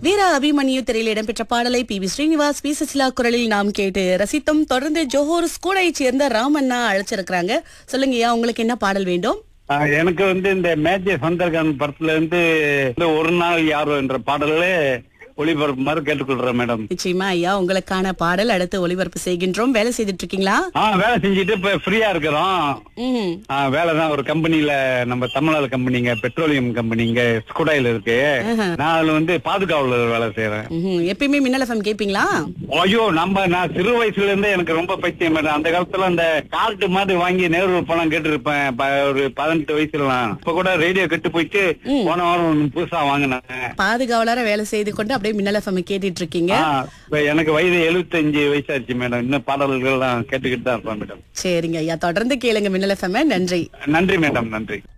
வீர அபிமன்யு திரையில் இடம்பெற்ற பாடலை P V Srinivas P Susheela குரலில் நாம் கேட்டு ரசித்தோம் தொடர்ந்து ஜோஹர் ஸ்கூலை சேர்ந்த ராமண்ணா அழைச்சிருக்கிறாங்க சொல்லுங்க ஐயா உங்களுக்கு என்ன பாடல் வேண்டும் ஆ, எனக்கு வந்து இந்த மேஜர் சந்தர்கன் படத்துல இருந்து இந்த ஒரு நாள் யாரோ என்ற பாடலே ஒளிபரப்புமாறு கேட்டுக்கொள்றேன் மேடம் நிச்சயமா ஐயா உங்களுக்கான பாடல் அடுத்து ஒளிபரப்பு செய்கின்றோம் வேலை செய்துட்டு இருக்கீங்களா ஆ வேலை செஞ்சுட்டு இப்ப ஃப்ரீயா இருக்கிறோம் ம் ஆ, வேலை தான் ஒரு கம்பெனில நம்ம தமிழ்நாடு கம்பெனிங்க பெட்ரோலியம் கம்பெனிங்க ஸ்குடாயில இருக்கு நான் அதுல வந்து பாதுகாவலர் வேலை செய்யறேன் ம்ஹும். எப்பயுமே மின்னல் எஃப்எம் கேப்பீங்களா ஐயோ நம்ம நான் சிறு வயசுல இருந்தே எனக்கு ரொம்ப பைத்தியம் மேடம் அந்த காலத்துல அந்த கார்டு மாதிரி வாங்கி நேரு பணம் கேட்டு இருப்பேன் ஒரு பதினெட்டு வயசுலாம் இப்ப கூட ரேடியோ கெட்டு போயிட்டு போன வாரம் ஒண்ணு புதுசா வாங்கினேன் பாதுகாவலர வேலை செய்து கொண்டு அப்படியே மின்னல் எஃப்எம் கேட்டுட்டு இருக்கீங்க ஆ, இப்ப எனக்கு வயது 75 வயசாச்சு மேடம் இன்னும் பாடல்கள் எல்லாம் கேட்டுக்கிட்டு தான் இருப்பேன் மேடம் சரிங்க ஐயா தொடர்ந்து கேளுங்க மின்னல் எஃப்எம் நன்றி நன்றி மேடம் நன்றி